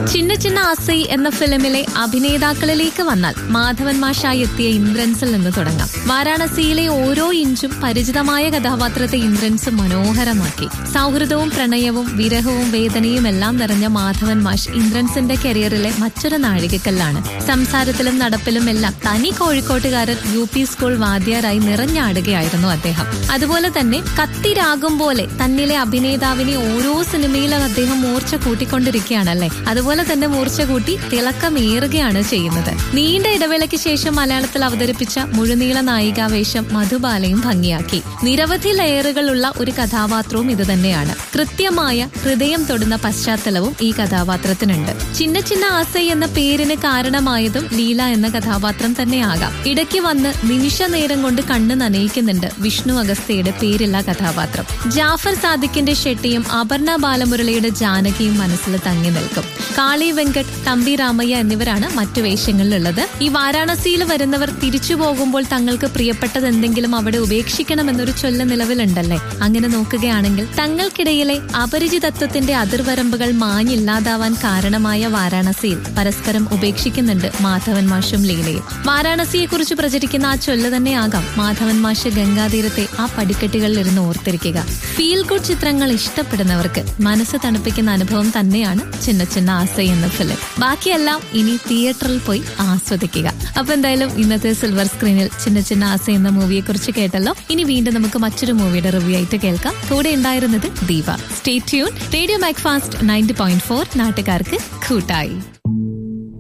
ചിന്ന ചിന്ന ആസൈ എന്ന ഫിലിമിലെ അഭിനേതാക്കളിലേക്ക് വന്നാൽ മാധവൻ മാഷായി എത്തിയ ഇന്ദ്രൻസിൽ നിന്ന് തുടങ്ങാം വാരാണസിയിലെ ഓരോ ഇഞ്ചും പരിചിതമായ കഥാപാത്രത്തെ ഇന്ദ്രൻസ് മനോഹരമാക്കി സൗഹൃദവും പ്രണയവും വിരഹവും വേദനയും എല്ലാം നിറഞ്ഞ മാധവൻ മാഷ് ഇന്ദ്രൻസിന്റെ കരിയറിലെ മറ്റൊരു നാഴികക്കല്ലാണ് സംസാരത്തിലും നടപ്പിലും എല്ലാം തനി കോഴിക്കോട്ടുകാരൻ യു പി സ്കൂൾ വാദ്യാരായി നിറഞ്ഞാടുകയായിരുന്നു അദ്ദേഹം അതുപോലെ തന്നെ കത്തിരാകും പോലെ തന്നിലെ അഭിനേതാവിനെ ഓരോ സിനിമയിലും അദ്ദേഹം മൂർച്ച കൂട്ടിക്കൊണ്ടിരിക്കുകയാണല്ലേ അതുപോലെ തന്നെ മൂർച്ച കൂട്ടി തിളക്കമേറുകയാണ് ചെയ്യുന്നത് നീണ്ട ഇടവേളയ്ക്ക് ശേഷം മലയാളത്തിൽ അവതരിപ്പിച്ച മുഴുനീള നായികാവേശം മധുബാലയും ഭംഗിയാക്കി നിരവധി ലെയറുകളുള്ള ഒരു കഥാപാത്രവും ഇത് തന്നെയാണ് കൃത്യമായ ഹൃദയം തൊടുന്ന പശ്ചാത്തലവും ഈ കഥാപാത്രത്തിനുണ്ട് ചിന്ന ചിന്ന ആസൈ എന്ന പേരിന് കാരണമായതും ലീല എന്ന കഥാപാത്രം തന്നെയാകാം ഇടയ്ക്ക് വന്ന് നിമിഷ നേരം കൊണ്ട് കണ്ണ് നനയിക്കുന്നുണ്ട് വിഷ്ണു അഗസ്തയുടെ പേരില്ല കഥാപാത്രം ജാഫർ സാദിഖിന്റെ ഷെട്ടിയും അപർണ ബാലമുരളിയുടെ ജാനകിയും മനസ്സിൽ തങ്ങി നിൽക്കും കാളി വെങ്കട്ട് തമ്പി രാമയ്യ എന്നിവരാണ് മറ്റു വേഷങ്ങളിലുള്ളത് ഈ വാരാണസിയിൽ വരുന്നവർ തിരിച്ചു പോകുമ്പോൾ തങ്ങൾക്ക് പ്രിയപ്പെട്ടത് എന്തെങ്കിലും അവിടെ ഉപേക്ഷിക്കണമെന്നൊരു ചൊല്ല നിലവിലുണ്ടല്ലേ അങ്ങനെ നോക്കുകയാണെങ്കിൽ തങ്ങൾക്കിടയിലെ അപരിചിതത്വത്തിന്റെ അതിർവരമ്പുകൾ മാഞ്ഞില്ലാതാവാൻ കാരണമായ വാരാണസിയിൽ പരസ്പരം ഉപേക്ഷിക്കുന്നുണ്ട് മാധവൻ മാഷും ലീലയും വാരാണസിയെക്കുറിച്ച് പ്രചരിക്കുന്ന ആ ചൊല്ല് തന്നെയാകാം മാധവൻ മാഷ് ഗംഗാതീരത്തെ ആ പടിക്കെട്ടുകളിൽ ഇരുന്ന് ഓർത്തിരിക്കുക ഫീൽ ഗുഡ് ചിത്രങ്ങൾ ഇഷ്ടപ്പെടുന്നവർക്ക് മനസ്സ് തണുപ്പിക്കുന്ന അനുഭവം തന്നെയാണ് ചിന്ന ചിന്ന ആസ എന്ന ഫിലിം ബാക്കിയെല്ലാം ഇനി തിയേറ്ററിൽ പോയി ആസ്വദിക്കുക അപ്പൊ എന്തായാലും ഇന്നത്തെ സിൽവർ സ്ക്രീനിൽ ചിന്ന ചിന്ന ആസ എന്ന മൂവിയെ കുറിച്ച് കേട്ടല്ലോ ഇനി വീണ്ടും നമുക്ക് മറ്റൊരു മൂവിയുടെ റിവ്യൂ ആയിട്ട് കേൾക്കാം കൂടെ ഉണ്ടായിരുന്നത് Deepa stay tune radio Macfast ninety point four നാട്ടുകാർക്ക് കൂട്ടായി